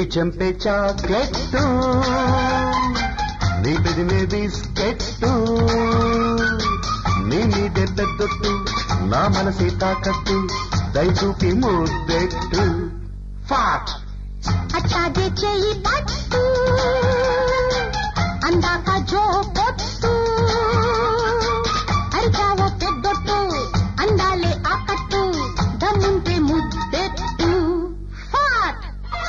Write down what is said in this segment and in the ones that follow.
చెంపే chocolate నీ పెదిమే biscuit నీ మీదే పెద్దొట్టు నా మనసే తాకట్టు దయచూపి ముద్దెట్టు ఫాట్ అట్టాగే చెయ్యి పట్టు అందాక జో పొట్టు అరిచావ పెద్దొట్టు అందాలే ఆకట్టు దమ్ముంటే ముద్దెట్టు ఫాట్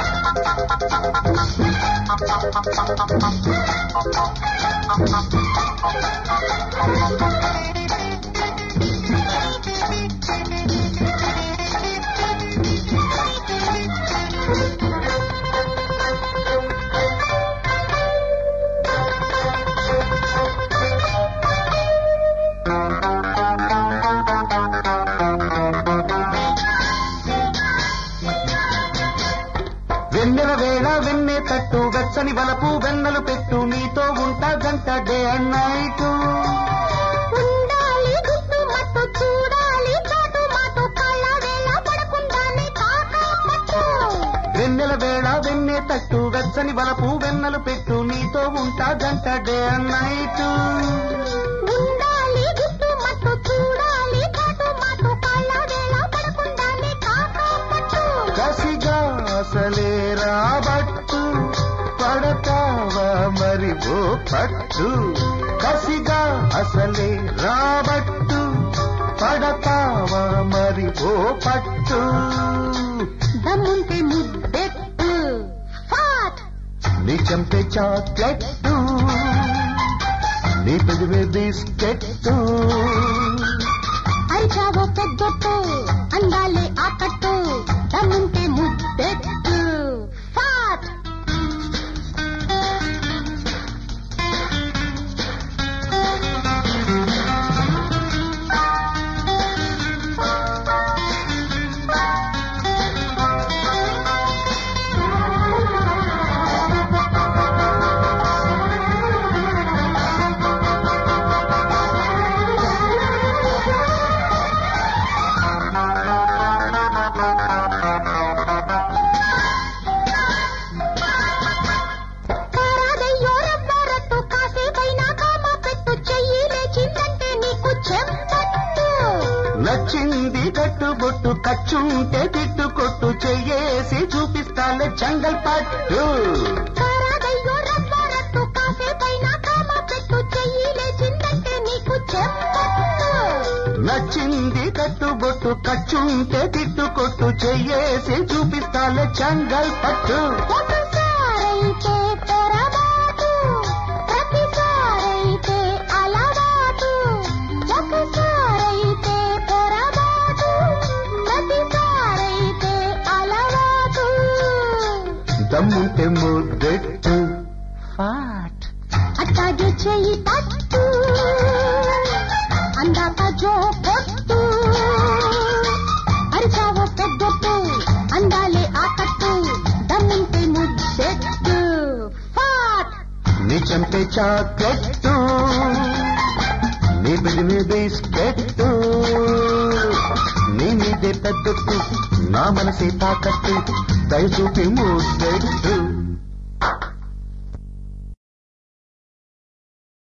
వెన్నెల వేళ వెన్నె తట్టు వెచ్చని వలపు వెన్నెలు పెట్టు నీతో ఉంటా గంట డే అండ్ నైట్ ఉండాలి గుట్టు మట్టు చూడాలి చాటు మాటు కళ్ళ వేళ పడకుండానే కాకా పట్టు వెన్నెల వేళ వెన్నె తట్టు వెచ్చని వలపు వెన్నెలు పెట్టు నీతో ఉంటా గంట డే అండ్ నైట్ ఉండాలి గుట్టు మట్టు చూడాలి చాటు మాటు కళ్ళ వేళ పడకుండానే కాకా పట్టు కసిగా అసలే రాబట్టు పడతావా మరి ఓ పట్టు కసిగా అసలే రాబట్టు పడతావా మరి ఓ పట్టు దమ్ముంటే ముద్దెట్టు ఫాట్ నీ చంపే చాక్లెట్ నీ పెదివే బిస్కెట్ అరిచావో పెద్దొట్టు అందాలే ఆకట్టు దమ్ముంటే ముద్దెట్టు ఫాట్ కారాదయ్యో రవ్వారట్టు కాసేపైనా కామ పెట్టు చెయ్యి లేచిందంటే నీకు చెంపట్టు నచ్చింది కట్టుబొట్టు కచ్చుంటే తిట్టు కొట్టు చెయ్యేసి చూపిస్తాలే జంగల్ పట్టు కారాదయ్యో రవ్వారట్టు కాసేపైనా కామ పెట్టు చెయ్యి లేచిందంటే నీకు చెంపట్టు నచ్చింది కట్టుబొట్టు కచ్చుంటే తిట్టు కొట్టు చెయ్యేసి చూపిస్తాలే జంగల్ పట్టు ఒకసారైతే పొరబాటు ప్రతిసారైతే అలవాటు ఒకసారైతే పొరబాటు ప్రతిసారైతే అలవాటు దమ్ముంటే ముద్దెట్టు ఫాట్ అట్టాగే చెయ్యి పట్టు అందాక జో పొట్టు అరిచావో పెద్దొట్టు అందాలే ఆకట్టు దమ్ముంటే ముద్దెట్టు ఫాట్ నీ చంపే చాక్లెట్ నీ బిడిమి బిస్కెట్ నీ మీదే పెద్దట్టు నా మనసే తాకట్టు దయచూపి ముద్దెట్టు